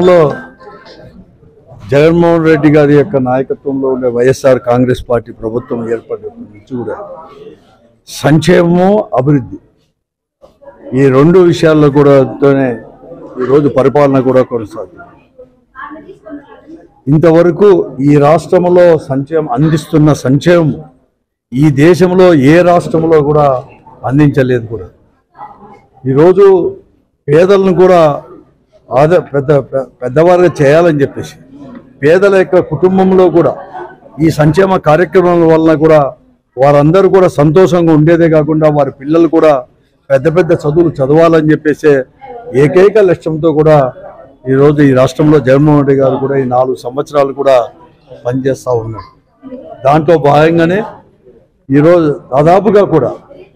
రాష్ట్రంలో జగన్మోహన్ రెడ్డి గారి యొక్క నాయకత్వంలో ఉండే వైఎస్ఆర్ కాంగ్రెస్ పార్టీ ప్రభుత్వం ఏర్పడినప్పటి నుంచి కూడా సంక్షేమము అభివృద్ధి ఈ రెండు విషయాల్లో కూడా తోనే ఈరోజు పరిపాలన కూడా కొనసాగుతుంది ఇంతవరకు ఈ రాష్ట్రంలో సంక్షేమం అందిస్తున్న సంక్షేమం ఈ దేశంలో ఏ రాష్ట్రంలో కూడా అందించలేదు కూడా ఈరోజు పేదలను కూడా ఆద పెద్ద పె- పెద్దవారుగా చేయాలని చెప్పేసి పేదల యొక్క కుటుంబంలో కూడా ఈ సంక్షేమ కార్యక్రమాల వలన కూడా వారందరూ కూడా సంతోషంగా ఉండేదే కాకుండా వారి పిల్లలు కూడా పెద్ద పెద్ద చదువులు చదవాలని చెప్పేసి ఏకైక లక్ష్యంతో కూడా ఈరోజు ఈ రాష్ట్రంలో జగన్మోహన్ రెడ్డి గారు కూడా ఈ నాలుగు సంవత్సరాలు కూడా పనిచేస్తూ ఉన్నారు దాంట్లో భాగంగానే ఈరోజు దాదాపుగా కూడా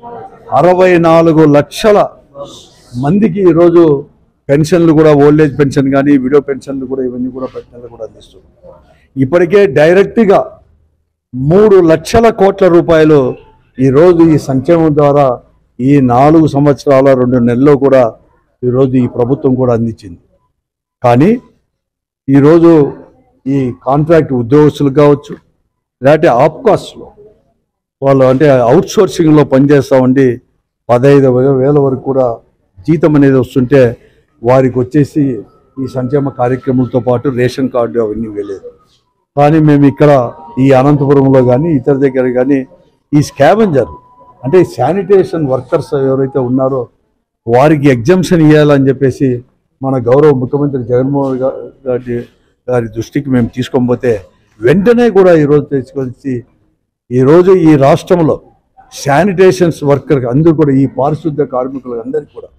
అరవై నాలుగు లక్షల మందికి ఈరోజు పెన్షన్లు కూడా ఓల్డ్ ఏజ్ పెన్షన్ కానీ విడో పెన్షన్లు కూడా ఇవన్నీ కూడా పెన్షన్లు కూడా అందిస్తుంది ఇప్పటికే డైరెక్ట్గా మూడు లక్షల కోట్ల రూపాయలు ఈరోజు ఈ సంక్షేమం ద్వారా ఈ నాలుగు సంవత్సరాల రెండు నెలల్లో కూడా ఈరోజు ఈ ప్రభుత్వం కూడా అందించింది కానీ ఈరోజు ఈ కాంట్రాక్ట్ ఉద్యోగస్తులు కావచ్చు లేకపోతే ఆప్కాస్ట్లో వాళ్ళు అంటే అవుట్ సోర్సింగ్లో పనిచేస్తూ ఉండి పదహైదు వే- వేల వరకు కూడా జీతం అనేది వస్తుంటే వారికి వచ్చేసి ఈ సంక్షేమ కార్యక్రమంతో పాటు రేషన్ కార్డు అవన్నీ వెళ్ళేది కానీ మేము ఇక్కడ ఈ అనంతపురంలో కానీ ఇతర దగ్గర కానీ ఈ స్కావెంజర్ అంటే శానిటేషన్ వర్కర్స్ ఎవరైతే ఉన్నారో వారికి ఎగ్జంప్షన్ ఇవ్వాలని చెప్పేసి మన గౌరవ ముఖ్యమంత్రి జగన్మోహన్ గా- గారి గారి దృష్టికి మేము తీసుకొని పోతే వెంటనే కూడా ఈరోజు తీసుకొచ్చి ఈరోజు ఈ రాష్ట్రంలో శానిటేషన్స్ వర్కర్ అందరూ కూడా ఈ పారిశుద్ధ కార్మికులకు అందరికీ కూడా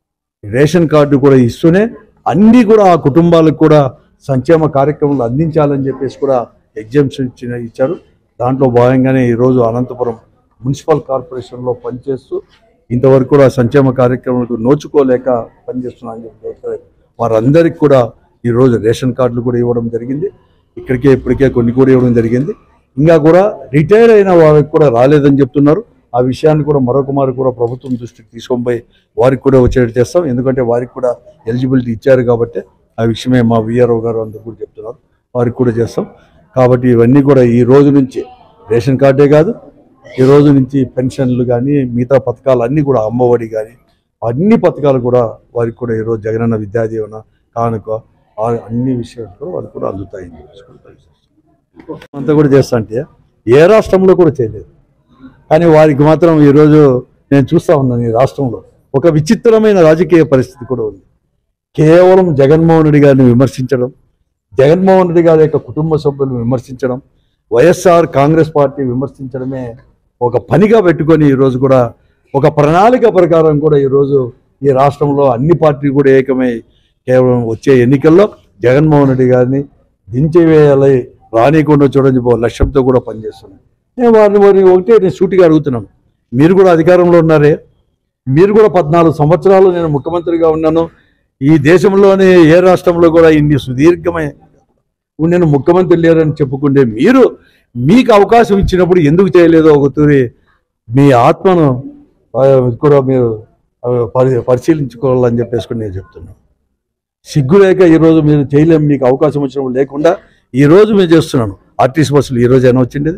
రేషన్ కార్డు కూడా ఇస్తూనే అన్నీ కూడా ఆ కుటుంబాలకు కూడా సంక్షేమ కార్యక్రమాలు అందించాలని చెప్పేసి కూడా ఎగ్జామ్షన్ ఇచ్చిన ఇచ్చారు దాంట్లో భాగంగానే ఈరోజు అనంతపురం మున్సిపల్ కార్పొరేషన్లో పనిచేస్తూ ఇంతవరకు కూడా సంక్షేమ కార్యక్రమాలకు నోచుకోలేక పనిచేస్తున్నా అని చెప్పి వారందరికీ కూడా ఈరోజు రేషన్ కార్డులు కూడా ఇవ్వడం జరిగింది ఇక్కడికే ఇప్పటికే కొన్ని కూడా ఇవ్వడం జరిగింది ఇంకా కూడా రిటైర్ అయిన వారికి కూడా రాలేదని చెప్తున్నారు ఆ విషయాన్ని కూడా మరొక మారు కూడా ప్రభుత్వం దృష్టికి తీసుకొని పోయి వారికి కూడా వచ్చేటట్టు చేస్తాం ఎందుకంటే వారికి కూడా ఎలిజిబిలిటీ ఇచ్చారు కాబట్టి ఆ విషయమే మా విఆర్ఓ గారు అందరూ కూడా చెప్తున్నారు వారికి కూడా చేస్తాం కాబట్టి ఇవన్నీ కూడా ఈ రోజు నుంచి రేషన్ కార్డే కాదు ఈ రోజు నుంచి పెన్షన్లు కానీ మిగతా పథకాలు అన్నీ కూడా అమ్మఒడి కానీ అన్ని పథకాలు కూడా వారికి కూడా ఈరోజు జగనన్న విద్యా దీవెన కానుక ఆ అన్ని విషయాలు కూడా వారికి కూడా అందుతాయని చెప్పేసి కూడా తెలియజేస్తున్నాం. అంతా కూడా చేస్తా అంటే ఏ రాష్ట్రంలో కూడా చేయలేదు కానీ వారికి మాత్రం ఈరోజు నేను చూస్తా ఉన్నాను ఈ రాష్ట్రంలో ఒక విచిత్రమైన రాజకీయ పరిస్థితి కూడా ఉంది కేవలం జగన్మోహన్ రెడ్డి గారిని విమర్శించడం జగన్మోహన్ రెడ్డి గారి యొక్క కుటుంబ సభ్యులను విమర్శించడం వైఎస్ఆర్ కాంగ్రెస్ పార్టీ విమర్శించడమే ఒక పనిగా పెట్టుకొని ఈరోజు కూడా ఒక ప్రణాళిక ప్రకారం కూడా ఈరోజు ఈ రాష్ట్రంలో అన్ని పార్టీలు కూడా ఏకమై కేవలం వచ్చే ఎన్నికల్లో జగన్మోహన్ రెడ్డి గారిని దించివేయాలి రానికుండా చూడని చెప్పి ఒక లక్ష్యంతో కూడా పనిచేస్తున్నాను నేను వారిని వారిని ఒకటే నేను సూటిగా అడుగుతున్నాను మీరు కూడా అధికారంలో ఉన్నారే మీరు కూడా పద్నాలుగు సంవత్సరాలు నేను ముఖ్యమంత్రిగా ఉన్నాను ఈ దేశంలోనే ఏ రాష్ట్రంలో కూడా ఇన్ని సుదీర్ఘమైన నేను ముఖ్యమంత్రి లేరని చెప్పుకుంటే మీరు మీకు అవకాశం ఇచ్చినప్పుడు ఎందుకు చేయలేదో ఒక తూరి మీ ఆత్మను ఆ, కూడా మీరు ఆ, పరి పరిశీలించుకోవాలని చెప్పేసుకుని నేను చెప్తున్నాను సిగ్గు లేక ఈరోజు మీరు చేయలేము మీకు అవకాశం వచ్చినప్పుడు లేకుండా ఈ రోజు మేము చేస్తున్నాను ఆర్టీసీ బస్సులు ఈ రోజు అయినా వచ్చిండేది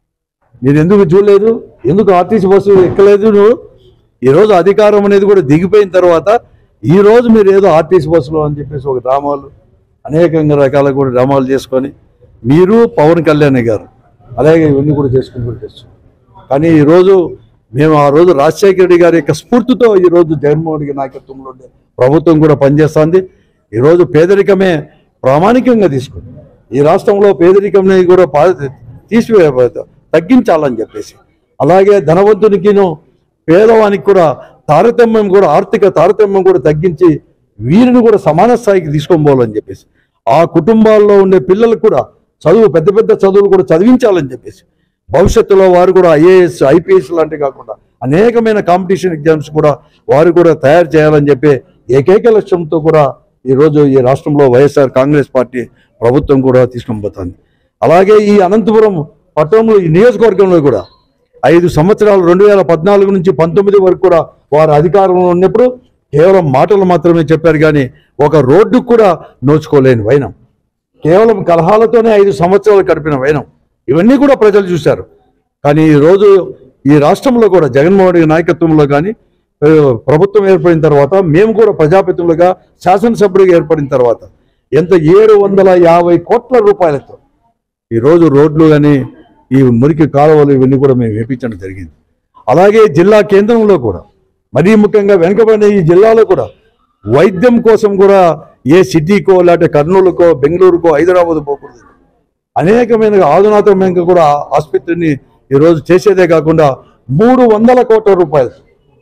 మీరు ఎందుకు చూడలేదు ఎందుకు ఆర్టీసీ బస్సు ఎక్కలేదు నువ్వు ఈరోజు అధికారం అనేది కూడా దిగిపోయిన తర్వాత ఈ రోజు మీరు ఏదో ఆర్టీసీ బస్సులో అని చెప్పేసి ఒక డ్రామాలు అనేక రకాల కూడా డ్రామాలు చేసుకొని మీరు పవన్ కళ్యాణ్ గారు అలాగే ఇవన్నీ కూడా చేసుకుని కూడా చేస్తున్నాం కానీ ఈరోజు మేము ఆ రోజు రాజశేఖర రెడ్డి గారి యొక్క స్ఫూర్తితో ఈరోజు జగన్మోహన్ రెడ్డి నాయకత్వంలో ఉండే ప్రభుత్వం కూడా పనిచేస్తుంది ఈరోజు పేదరికమే ప్రామాణికంగా తీసుకుంది ఈ రాష్ట్రంలో పేదరికం కూడా పా- తీసివే తగ్గించాలని చెప్పేసి అలాగే ధనవంతునికిను పేదవానికి కూడా తారతమ్యం కూడా ఆర్థిక తారతమ్యం కూడా తగ్గించి వీరిని కూడా సమాన స్థాయికి తీసుకొని పోవాలని చెప్పేసి ఆ కుటుంబాల్లో ఉండే పిల్లలకు కూడా చదువు పెద్ద పెద్ద చదువులు కూడా చదివించాలని చెప్పేసి భవిష్యత్తులో వారు కూడా ఐఏఎస్ ఐపీఎస్ లాంటివి కాకుండా అనేకమైన కాంపిటీషన్ ఎగ్జామ్స్ కూడా వారు కూడా తయారు చేయాలని చెప్పి ఏకైక లక్ష్యంతో కూడా ఈరోజు ఈ రాష్ట్రంలో వైఎస్ఆర్ కాంగ్రెస్ పార్టీ ప్రభుత్వం కూడా తీసుకొని పోతుంది అలాగే ఈ అనంతపురం పట్టణంలో ఈ నియోజకవర్గంలో కూడా ఐదు సంవత్సరాలు రెండు వేల పద్నాలుగు నుంచి పంతొమ్మిది వరకు కూడా వారు అధికారంలో ఉన్నప్పుడు కేవలం మాటలు మాత్రమే చెప్పారు కానీ ఒక రోడ్డు కూడా నోచుకోలేని వైనం కేవలం కలహాలతోనే ఐదు సంవత్సరాలు గడిపిన వైనం ఇవన్నీ కూడా ప్రజలు చూశారు కానీ ఈరోజు ఈ రాష్ట్రంలో కూడా జగన్మోహన్ రెడ్డి నాయకత్వంలో కానీ ఆ, ప్రభుత్వం ఏర్పడిన తర్వాత మేము కూడా ప్రజాప్రతినిధులుగా శాసనసభ్యులుగా ఏర్పడిన తర్వాత ఎంత ఏడు వందల యాభై కోట్ల రూపాయలతో ఈరోజు రోడ్లు కానీ ఈ మురికి కాలువలు ఇవన్నీ కూడా మేము వేపించడం జరిగింది అలాగే జిల్లా కేంద్రంలో కూడా మరీ ముఖ్యంగా వెనుకబడిన ఈ జిల్లాలో కూడా వైద్యం కోసం కూడా ఏ సిటీకో లేకపోతే కర్నూలుకో బెంగళూరుకో హైదరాబాద్ పోకూడదు అనేకమైన ఆధునాతమైన కూడా ఆసుపత్రిని ఈరోజు చేసేదే కాకుండా మూడు వందల కోట్ల రూపాయలు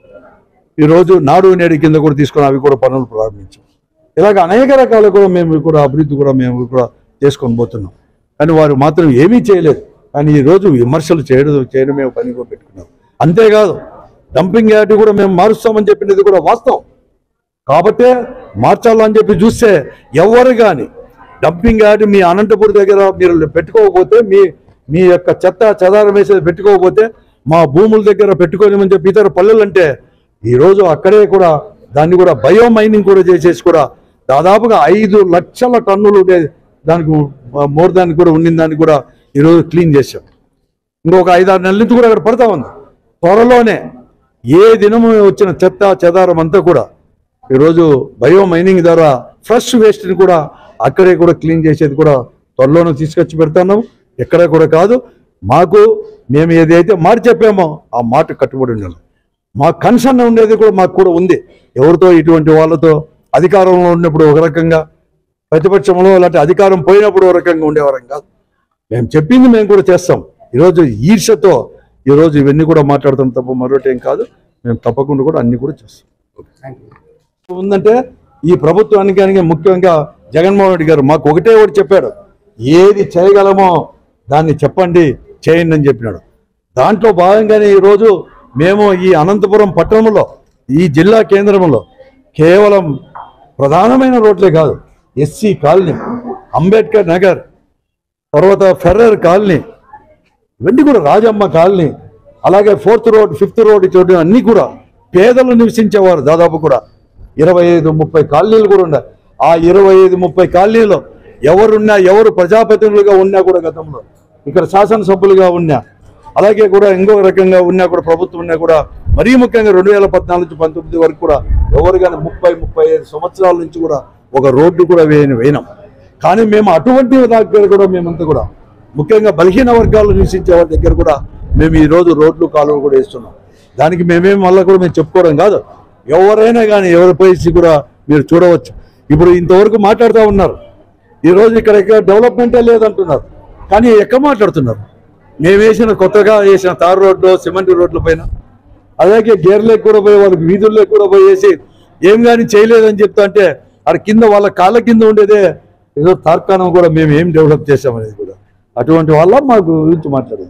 ఈరోజు నాడు నేడు కింద కూడా తీసుకొని అవి కూడా పనులు ప్రారంభించాం ఇలాగ అనేక రకాలు కూడా మేము కూడా అభివృద్ధి కూడా మేము కూడా చేసుకొని పోతున్నాం కానీ వారు మాత్రం ఏమీ చేయలేదు కానీ ఈరోజు విమర్శలు చేయడం చేయడమే పని కూడా పెట్టుకున్నారు అంతేకాదు డంపింగ్ యార్డ్ కూడా మేము మారుస్తామని చెప్పినది కూడా వాస్తవం కాబట్టే మార్చాలని చెప్పి చూస్తే ఎవరు కానీ డంపింగ్ యార్డ్ మీ అనంతపురం దగ్గర మీరు పెట్టుకోకపోతే మీ మీ యొక్క చెత్త చెదారం వేసేది పెట్టుకోకపోతే మా భూముల దగ్గర పెట్టుకోలేమని చెప్పి ఇతర పల్లెలు అంటే ఈరోజు అక్కడే కూడా దాన్ని కూడా బయో మైనింగ్ కూడా చేసేసి కూడా దాదాపుగా ఐదు లక్షల టన్నులు ఉండే- దానికి మోర్ దానికి కూడా ఉండిన దాన్ని కూడా ఈరోజు క్లీన్ చేశాం ఇంకొక ఐదారు నెలల నుంచి కూడా అక్కడ పడతా ఉంది త్వరలోనే ఏ దినము వచ్చిన చెత్త చెదారం అంతా కూడా ఈరోజు బయో మైనింగ్ ద్వారా ఫ్రెష్ వేస్ట్ని కూడా అక్కడే కూడా క్లీన్ చేసేది కూడా త్వరలోనే తీసుకొచ్చి పెడతాము ఎక్కడ కూడా కాదు మాకు మేము ఏదైతే మాట చెప్పామో ఆ మాట కట్టుబడి ఉండాలి మా కన్సర్న్ ఉండేది కూడా మాకు కూడా ఉంది ఎవరితో ఇటువంటి వాళ్ళతో అధికారంలో ఉన్నప్పుడు ఒక రకంగా ప్రతిపక్షంలో అలాంటి అధికారం పోయినప్పుడు ఒక రకంగా ఉండేవారం కాదు మేము చెప్పింది మేము కూడా చేస్తాం ఈరోజు ఈర్ష్యతో ఈరోజు ఇవన్నీ కూడా మాట్లాడతాం తప్ప మరొకటి ఏం కాదు మేము తప్పకుండా కూడా అన్ని కూడా చేస్తాం ఉందంటే ఈ ప్రభుత్వానికి అని ముఖ్యంగా జగన్మోహన్ రెడ్డి గారు మాకు ఒకటే ఒకటి చెప్పాడు ఏది చేయగలమో దాన్ని చెప్పండి చేయండి అని చెప్పినాడు దాంట్లో భాగంగానే ఈరోజు మేము ఈ అనంతపురం పట్టణంలో ఈ జిల్లా కేంద్రంలో కేవలం ప్రధానమైన రోడ్లే కాదు ఎస్సీ కాలనీ అంబేద్కర్ నగర్ తర్వాత ఫెర్రర్ కాలనీ ఇవన్నీ కూడా రాజమ్మ కాలనీ అలాగే ఫోర్త్ రోడ్ ఫిఫ్త్ రోడ్ చోటు అన్నీ కూడా పేదలు నివసించేవారు దాదాపు కూడా ఇరవై ఐదు ముప్పై కాలనీలు కూడా ఉన్నాయి ఆ ఇరవై ఐదు ముప్పై కాలనీలో ఎవరున్నా ఎవరు ప్రజాప్రతినిధులుగా ఉన్నా కూడా గతంలో ఇక్కడ శాసనసభ్యులుగా ఉన్నా అలాగే కూడా ఇంకో రకంగా ఉన్నా కూడా ప్రభుత్వం ఉన్నా కూడా మరీ ముఖ్యంగా రెండు వేల పద్నాలుగు నుంచి పంతొమ్మిది వరకు కూడా ఎవరు కానీ ముప్పై ముప్పై ఐదు సంవత్సరాల నుంచి కూడా ఒక రోడ్డు కూడా వేయని వేయనాం కానీ మేము అటువంటి దగ్గర కూడా మేమంతా కూడా ముఖ్యంగా బలహీన వర్గాలు నివసించే వారి దగ్గర కూడా మేము ఈ రోజు రోడ్లు కాలువలు కూడా వేస్తున్నాం దానికి మేమేం మళ్ళీ కూడా మేము చెప్పుకోవడం కాదు ఎవరైనా కానీ ఎవరి పరిస్థితి కూడా మీరు చూడవచ్చు ఇప్పుడు ఇంతవరకు మాట్లాడుతూ ఉన్నారు ఈ రోజు ఇక్కడ ఎక్కడ డెవలప్మెంటే లేదంటున్నారు కానీ ఎక్కడ మాట్లాడుతున్నారు మేము వేసిన కొత్తగా వేసిన తారు రోడ్లు సిమెంట్ రోడ్ల పైన అలాగే గేర్లకు కూడా పోయి వాళ్ళకి వీధుల్లోకి కూడా పోయేసి ఏం కానీ చేయలేదని చెప్తా అంటే అక్కడ కింద వాళ్ళ కాళ్ళ కింద ఉండేదే ఏదో తార్కాణం కూడా మేము ఏం డెవలప్ చేసామనేది కూడా అటువంటి వాళ్ళ మా గురించి మాట్లాడింది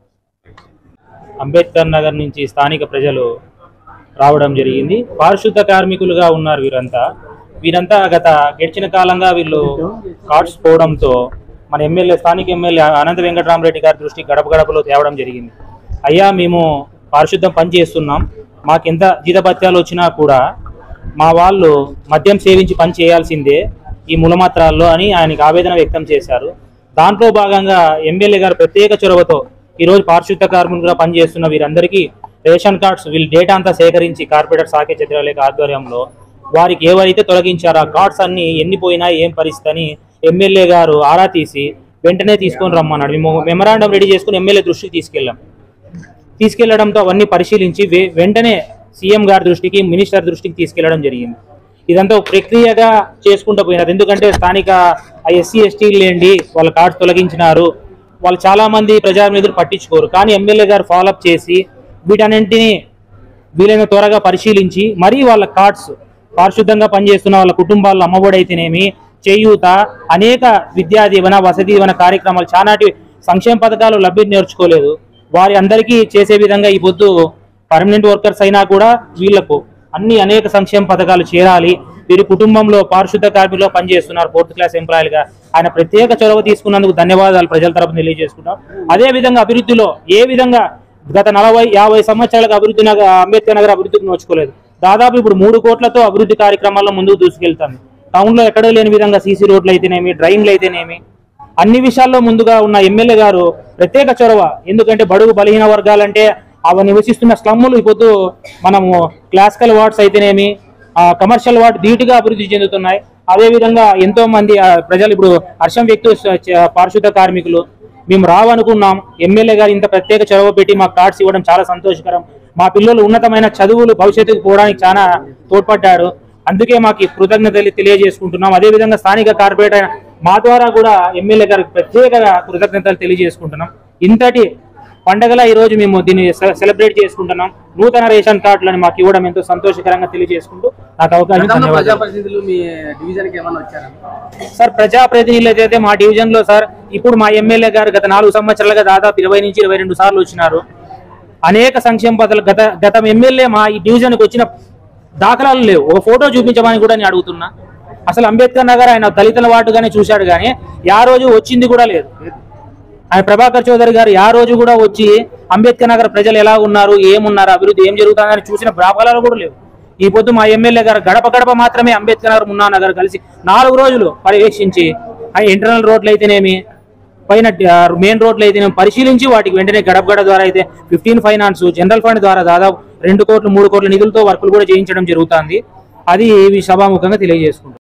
అంబేద్కర్ నగర్ నుంచి స్థానిక ప్రజలు రావడం జరిగింది పారిశుద్ధ కార్మికులుగా ఉన్నారు వీరంతా వీరంతా గత గడిచిన కాలంగా వీళ్ళు కార్డ్స్ పోవడంతో మన ఎమ్మెల్యే స్థానిక ఎమ్మెల్యే అనంత వెంకటరామరెడ్డి గారి దృష్టి గడప గడపలో తేవడం జరిగింది అయ్యా మేము పారిశుద్ధం పని చేస్తున్నాం మాకెంత జీతభత్యాలు వచ్చినా కూడా మా వాళ్ళు మద్యం సేవించి పని చేయాల్సిందే ఈ మూలమాత్రాల్లో అని ఆయనకి ఆవేదన వ్యక్తం చేశారు దాంట్లో భాగంగా ఎమ్మెల్యే గారు ప్రత్యేక చొరవతో ఈరోజు పారిశుద్ధ కార్మికులుగా పనిచేస్తున్న వీరందరికీ రేషన్ కార్డ్స్ వీళ్ళ డేటా అంతా సేకరించి కార్పొరేటర్ సాకే చంద్రలేఖ ఆధ్వర్యంలో వారికి ఎవరైతే తొలగించారో ఆ కార్డ్స్ అన్ని ఎన్ని పోయినా ఏం పరిస్థితి అని ఎమ్మెల్యే గారు ఆరా తీసి వెంటనే తీసుకొని రమ్మన్నాడు మేము మెమరాండం రెడీ చేసుకుని ఎమ్మెల్యే దృష్టికి తీసుకెళ్ళాం తీసుకెళ్లడంతో అవన్నీ పరిశీలించి వే- వెంటనే సీఎం గారి దృష్టికి మినిస్టర్ దృష్టికి తీసుకెళ్లడం జరిగింది ఇదంతా ఒక ప్రక్రియగా చేసుకుంటూ పోయినారు ఎందుకంటే స్థానిక ఎస్సీ ఎస్టీలు లేండి వాళ్ళ కార్డ్స్ తొలగించినారు వాళ్ళు చాలా మంది ప్రజాప్రతినిధులు పట్టించుకోరు కానీ ఎమ్మెల్యే గారు ఫాలోఅప్ చేసి వీటన్నింటినీ వీలైన త్వరగా పరిశీలించి మరీ వాళ్ళ కార్డ్స్ పారిశుద్ధంగా పనిచేస్తున్న వాళ్ళ కుటుంబాల్లో అమ్మఒడి అయితేనేమి చేయూత అనేక విద్యా దీవెన వసతి దీవెన కార్యక్రమాలు చానాటి సంక్షేమ పథకాలు లబ్ధి నేర్చుకోలేదు వారి అందరికీ చేసే విధంగా ఈ పొద్దు పర్మనెంట్ వర్కర్స్ అయినా కూడా వీళ్లకు అన్ని అనేక సంక్షేమ పథకాలు చేరాలి వీరి కుటుంబంలో పారిశుద్ధ కార్మికులు పనిచేస్తున్నారు ఫోర్త్ క్లాస్ ఎంప్లాయీలుగా ఆయన ప్రత్యేక చొరవ తీసుకున్నందుకు ధన్యవాదాలు ప్రజల తరపున తెలియజేసుకుంటాం అదే విధంగా అభివృద్ధిలో ఏ విధంగా గత నలభై యాభై సంవత్సరాలకు అభివృద్ధి నగ అంబేద్కర్ నగర్ అభివృద్ధికి నోచుకోలేదు దాదాపు ఇప్పుడు మూడు కోట్లతో అభివృద్ధి కార్యక్రమాల్లో ముందుకు దూసుకెళ్తాను టౌన్ లో ఎక్కడో లేని విధంగా సీసీ రోడ్లు అయితేనేమి డ్రైన్లు అయితేనేమి అన్ని విషయాల్లో ముందుగా ఉన్న ఎమ్మెల్యే గారు ప్రత్యేక చొరవ ఎందుకంటే బడుగు బలహీన వర్గాలంటే అవి నివసిస్తున్న స్లమ్ములు ఇప్పుడు మనము క్లాసికల్ వార్డ్స్ అయితేనేమి ఆ, కమర్షియల్ వార్డ్ ధీటుగా అభివృద్ధి చెందుతున్నాయి అదే విధంగా ఎంతో మంది ఆ, ప్రజలు ఇప్పుడు హర్షం వ్యక్తు పారిశుద్ధ కార్మికులు మేము రావనుకున్నాం ఎమ్మెల్యే గారు ఇంత ప్రత్యేక చొరవ పెట్టి మాకు కార్డ్స్ ఇవ్వడం చాలా సంతోషకరం మా పిల్లలు ఉన్నతమైన చదువులు భవిష్యత్తుకు పోవడానికి చాలా తోడ్పడ్డాడు అందుకే మాకు ఈ కృతజ్ఞతలు తెలియజేసుకుంటున్నాం అదే విధంగా స్థానిక కార్పొరేటర్ అయిన మా ద్వారా కూడా ఎమ్మెల్యే గారికి ప్రత్యేక కృతజ్ఞతలు తెలియజేసుకుంటున్నాం ఇంతటి పండగలా ఈ రోజు మేము దీన్ని సె- సెలబ్రేట్ చేసుకుంటున్నాం నూతన రేషన్ కార్డులను మాకు ఇవ్వడం ఎంతో సంతోషకరంగా తెలియజేసుకుంటూ నాకు అవకాశం గతంలో ధన్యవాదాలు ప్రజాప్రతినిధులు మీ డివిజన్ కి ఏమన్నా వచ్చారా సార్ ప్రజాప్రతినిధులు అయితే మా డివిజన్ లో సార్ ఇప్పుడు మా ఎమ్మెల్యే గారు గత నాలుగు సంవత్సరాలుగా దాదాపు ఇరవై నుంచి ఇరవై రెండు సార్లు వచ్చినారు అనేక సంక్షేమ పథకాలు గత గత ఎమ్మెల్యే మా ఈ డివిజన్ కి వచ్చిన దాఖలాలు లేవు ఒక ఫోటో చూపించమని కూడా నేను అడుగుతున్నా అసలు అంబేద్కర్ నగర్ ఆయన దళితుల వాటుగానే చూశాడు కానీ యా రోజు వచ్చింది కూడా లేదు ఆయన ప్రభాకర్ చౌదరి గారు ఆ రోజు కూడా వచ్చి అంబేద్కర్ నగర్ ప్రజలు ఎలా ఉన్నారు ఏమున్నారు అభివృద్ధి ఏం జరుగుతుందని చూసిన ప్రాబలాలు కూడా లేవు ఈ పొద్దు మా ఎమ్మెల్యే గారు గడప గడప మాత్రమే అంబేద్కర్ నగర్ మున్నా నగర్ కలిసి నాలుగు రోజులు పర్యవేక్షించి ఆ ఇంటర్నల్ రోడ్లు అయితేనేమి పైన మెయిన్ రోడ్లు అయితే పరిశీలించి వాటికి వెంటనే గడప గడప ద్వారా అయితే ఫిఫ్టీన్ ఫైనాన్స్ జనరల్ ఫండ్ ద్వారా దాదాపు రెండు కోట్లు మూడు కోట్ల నిధులతో వర్కులు కూడా చేయించడం జరుగుతుంది అది ఈ సభాముఖంగా తెలియజేసుకుంటాం